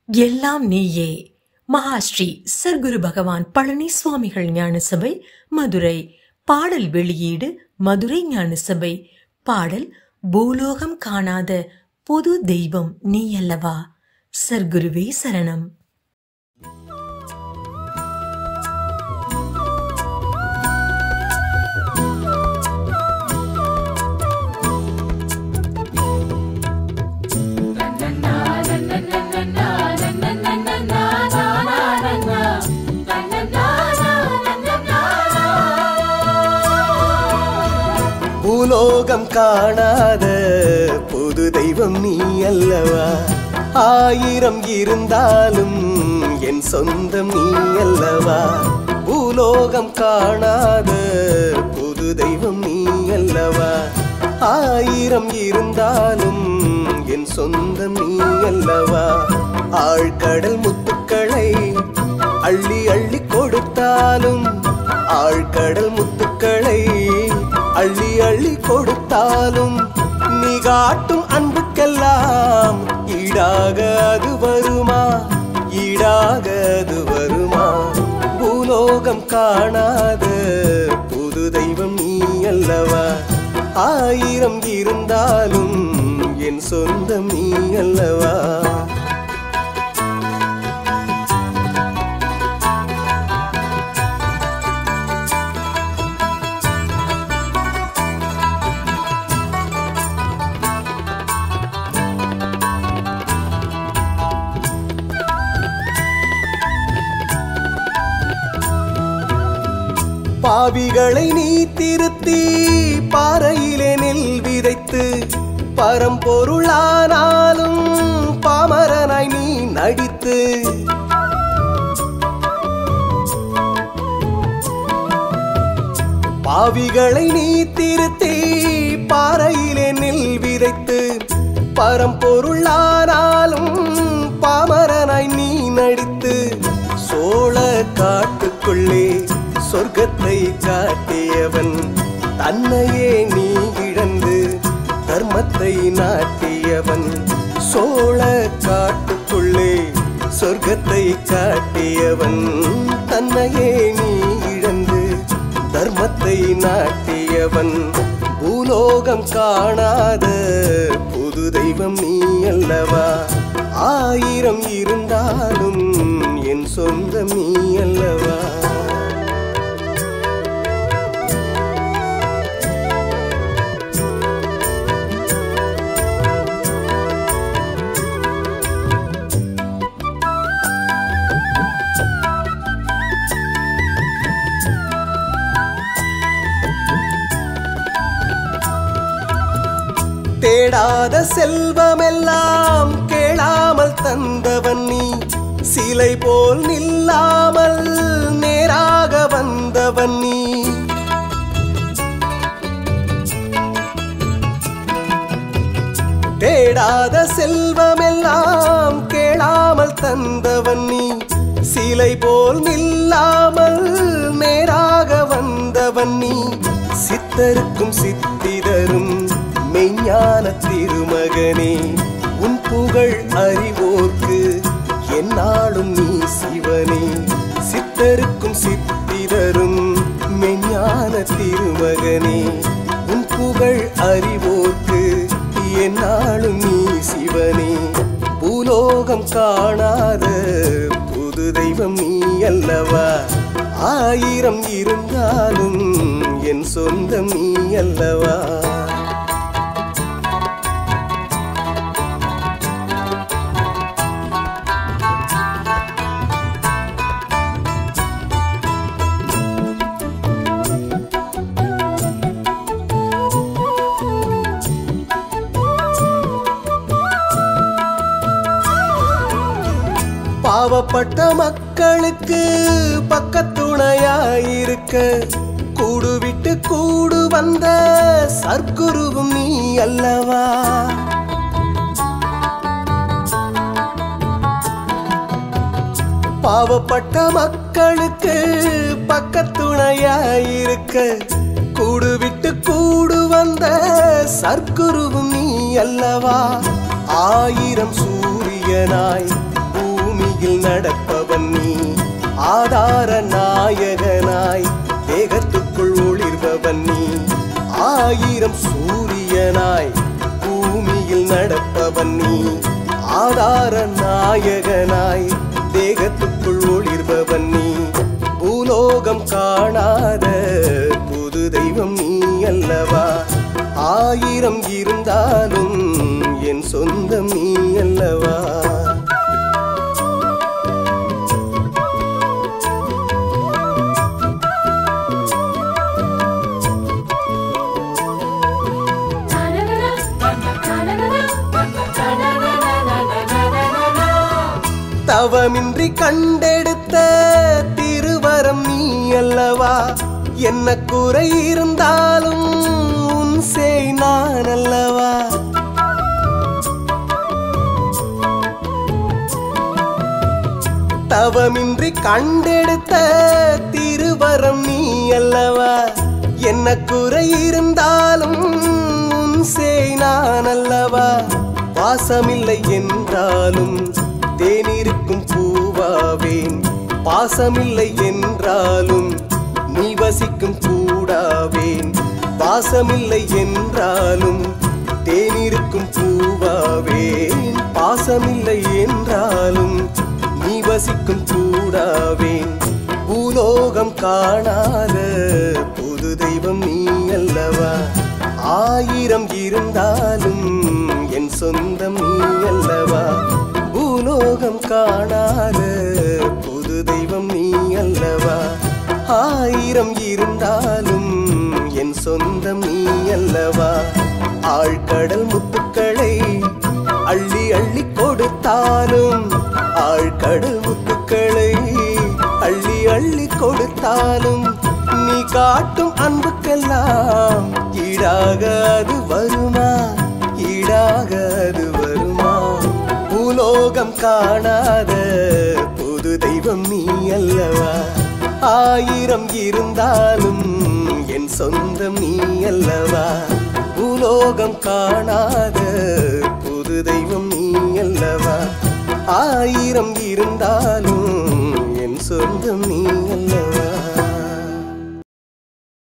எல்லாம் நீயே மகாஸ்ரீ சர்க்குரு பகவான் பழனி சுவாமிகள் ஞானசபை மதுரை பாடல் வெளியீடு மதுரை ஞானசபை பாடல் பூலோகம் காணாத பொது தெய்வம் நீ அல்லவா சர்க்குருவே சரணம் பூலோகம் காணாத புது தெய்வம் நீ அல்லவா ஆயிரம் இருந்தாலும் என் சொந்தம் நீ அல்லவா பூலோகம் காணாத புது தெய்வம் நீ அல்லவா ஆயிரம் இருந்தாலும் என் சொந்தம் நீ அல்லவா ஆழ்கடல் முத்துக்களை அள்ளி அள்ளி கொடுத்தாலும் ஆழ்கடல் முத்துக்களை அள்ளி அள்ளி கொடுத்தாலும் நீ காட்டும் அன்புக்கெல்லாம் ஈடாக அது வருமா ஈடாக அது வருமா பூலோகம் காணாத புது தெய்வம் நீ அல்லவா ஆயிரம் இருந்தாலும் என் சொந்தம் நீ அல்லவா பாவிகளை நீ திருத்தி பாறையிலே நெல் விதைத்து பரம்பொருளானாலும் பாமரனாய் நீ நடித்து பாவிகளை நீ திருத்தி பாறையிலே நெல் விதைத்து பரம்பொருளானாலும் பாமரனாய் நீ நடித்து சோழ காட்டுக்குள்ளே சொர்க்கத்தை காட்டியவன் தன்னையே நீ இழந்து தர்மத்தை நாட்டியவன் சோழ காட்டுக்குள்ளே சொர்க்கத்தை காட்டியவன் தன்னையே நீ இழந்து தர்மத்தை நாட்டியவன் பூலோகம் காணாத புது தெய்வம் நீ அல்லவா ஆயிரம் இருந்தாலும் என் சொந்தம் நீ அல்லவா தேடாத செல்வமெல்லாம் கேளாமல் தந்தவன் நீ சிலை போல் நில்லாமல் நேராக வந்தவன் நீ தேடாத செல்வமெல்லாம் கேளாமல் தந்தவன் நீ சிலை போல் நில்லாமல் நேராக வந்தவன் நீ சித்தருக்கும் சித்திதரும் மெய்ஞான திருமகனே உன் புகழ் அறிவோர்க்கு என்னாலும் நீ சிவனே சித்தருக்கும் சித்திதரும் மெய்ஞான திருமகனே உன் புகழ் அறிவோர்க்கு என்னாலும் நீ சிவனே பூலோகம் காணாத புது தெய்வம் நீ அல்லவா ஆயிரம் இருந்தாலும் என் சொந்தம் நீ அல்லவா பாவப்பட்ட மக்களுக்கு பக்கத்துணையாயிருக்க கூடு விட்டு கூடு வந்த சர்க்குருவும் நீ அல்லவா பாவப்பட்ட மக்களுக்கு பக்கத்துணையாயிருக்க கூடு விட்டு கூடு வந்த சர்க்குருவும் நீ அல்லவா ஆயிரம் சூரியனாய் பூ நடப்பவன் நீ ஆதார நாயகனாய் தேகத்துக்குள் ஒளிர்பவன் நீ ஆயிரம் சூரியனாய் பூமியில் நடப்பவன் நீ ஆதார நாயகனாய் தேகத்துக்குள் ஒளிர்பவன் நீ பூலோகம் காணாத புது தெய்வம் நீ அல்லவா ஆயிரம் இருந்தாலும் என் சொந்தம் நீ அல்லவா தவமின்றி கண்டெடுத்த திருவரம் நீ அல்லவா என்ன குறை இருந்தாலும் உன் செய் நான் அல்லவா தவமின்றி கண்டெடுத்த திருவரம் நீ அல்லவா என்ன குறை இருந்தாலும் உன் செய் நான் அல்லவா வாசமில்லை என்றாலும் தேனிருக்கும் பூவாவேன் பாசமில்லை என்றாலும் நீ வசிக்கும் கூடாவேன் பாசமில்லை என்றாலும் தேனிருக்கும் பூவாவேன் பாசமில்லை என்றாலும் நீ வசிக்கும் கூடாவேன் பூலோகம் காணாத புது தெய்வம் நீ அல்லவா ஆயிரம் இருந்தாலும் என் சொந்தம் நீ அல்லவா பூலோகம் காணாத புது தெய்வம் நீ அல்லவா ஆயிரம் இருந்தாலும் என் சொந்தம் நீ அல்லவா ஆழ்கடல் முத்துக்களை அள்ளி அள்ளி கொடுத்தாலும் ஆழ்கடல் முத்துக்களை அள்ளி அள்ளி கொடுத்தாலும் நீ காட்டும் அன்புக்கெல்லாம் ஈடாக அது வருமா ஈடாக அது வருமா பூலோகம் காணாத புது தெய்வம் நீ அல்லவா ஆயிரம் இருந்தாலும் என் சொந்தம் நீ அல்லவா பூலோகம் காணாத புது தெய்வம் நீ அல்லவா ஆயிரம்